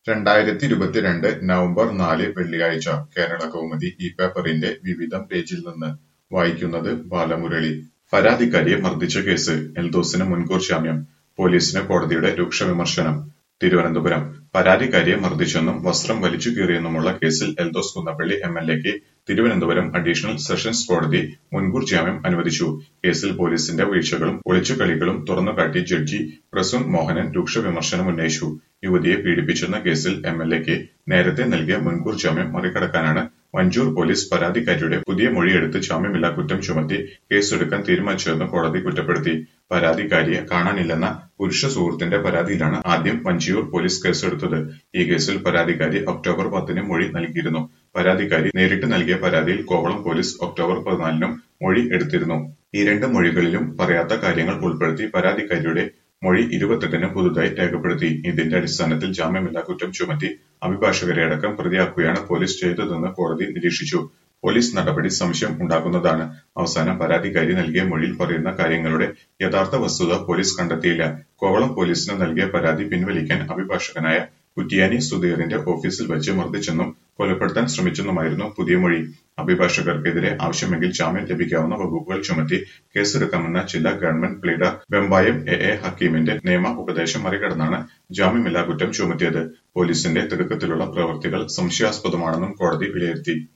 രണ്ടായിരത്തി ഇരുപത്തിരണ്ട് നവംബർ നാല് വെള്ളിയാഴ്ച കേരള കൗമുദി ഈ പേപ്പറിന്റെ വിവിധം പേജിൽ നിന്ന് വായിക്കുന്നത് ബാലമുരളി പരാതിക്കാരിയെ മർദ്ദിച്ച കേസ് എൽദോസിന് മുൻകൂർ ജാമ്യം പോലീസിന് കോടതിയുടെ രൂക്ഷ വിമർശനം തിരുവനന്തപുരം പരാതിക്കാരിയെ മർദ്ദിച്ചെന്നും വസ്ത്രം വലിച്ചു കീറിയെന്നുമുള്ള കേസിൽ എൽദോസ് കുന്നപ്പള്ളി എം എൽ എക്ക് തിരുവനന്തപുരം അഡീഷണൽ സെഷൻസ് കോടതി മുൻകൂർ ജാമ്യം അനുവദിച്ചു കേസിൽ പോലീസിന്റെ വീഴ്ചകളും ഒളിച്ചുകളികളും തുറന്നുകാട്ടി ജഡ്ജി പ്രസൂൺ മോഹനൻ രൂക്ഷ വിമർശനം ഉന്നയിച്ചു യുവതിയെ പീഡിപ്പിച്ചെന്ന കേസിൽ എം എൽ എക്ക് നേരത്തെ നൽകിയ മുൻകൂർ ജാമ്യം മറികടക്കാനാണ് മഞ്ചൂർ പോലീസ് പരാതിക്കാരിയുടെ പുതിയ മൊഴിയെടുത്ത് ജാമ്യമില്ലാ കുറ്റം ചുമത്തി കേസെടുക്കാൻ തീരുമാനിച്ചതെന്ന് കോടതി കുറ്റപ്പെടുത്തി പരാതിക്കാരിയെ കാണാനില്ലെന്ന പുരുഷ സുഹൃത്തിന്റെ പരാതിയിലാണ് ആദ്യം വഞ്ചിയൂർ പോലീസ് കേസെടുത്തത് ഈ കേസിൽ പരാതിക്കാരി ഒക്ടോബർ പത്തിന് മൊഴി നൽകിയിരുന്നു പരാതിക്കാരി നേരിട്ട് നൽകിയ പരാതിയിൽ കോവളം പോലീസ് ഒക്ടോബർ പതിനാലിനും മൊഴി എടുത്തിരുന്നു ഈ രണ്ട് മൊഴികളിലും പറയാത്ത കാര്യങ്ങൾ ഉൾപ്പെടുത്തി പരാതിക്കാരിയുടെ മൊഴി ഇരുപത്തെട്ടിന് പുതുതായി രേഖപ്പെടുത്തി ഇതിന്റെ അടിസ്ഥാനത്തിൽ ജാമ്യമില്ലാ കുറ്റം ചുമത്തി അഭിഭാഷകരെ അടക്കം പ്രതിയാക്കുകയാണ് പോലീസ് ചെയ്തതെന്ന് കോടതി നിരീക്ഷിച്ചു പോലീസ് നടപടി സംശയം ഉണ്ടാക്കുന്നതാണ് അവസാനം പരാതിക്കാരി നൽകിയ മൊഴിയിൽ പറയുന്ന കാര്യങ്ങളുടെ യഥാർത്ഥ വസ്തുത പോലീസ് കണ്ടെത്തിയില്ല കോവളം പോലീസിന് നൽകിയ പരാതി പിൻവലിക്കാൻ അഭിഭാഷകനായ കുറ്റിയാനി സുധീറിന്റെ ഓഫീസിൽ വെച്ച് മർദ്ദിച്ചെന്നും കൊലപ്പെടുത്താൻ ശ്രമിച്ചെന്നുമായിരുന്നു പുതിയ മൊഴി അഭിഭാഷകർക്കെതിരെ ആവശ്യമെങ്കിൽ ജാമ്യം ലഭിക്കാവുന്ന വകുപ്പുകൾ ചുമത്തി കേസെടുക്കാമെന്ന ജില്ലാ government pleader Vembayam A A ഹക്കീമിന്റെ നിയമ ഉപദേശം മറികടന്നാണ് ജാമ്യമില്ലാ കുറ്റം ചുമത്തിയത് പോലീസിന്റെ തിടുക്കത്തിലുള്ള പ്രവൃത്തികൾ സംശയാസ്പദമാണെന്നും കോടതി വിലയിരുത്തി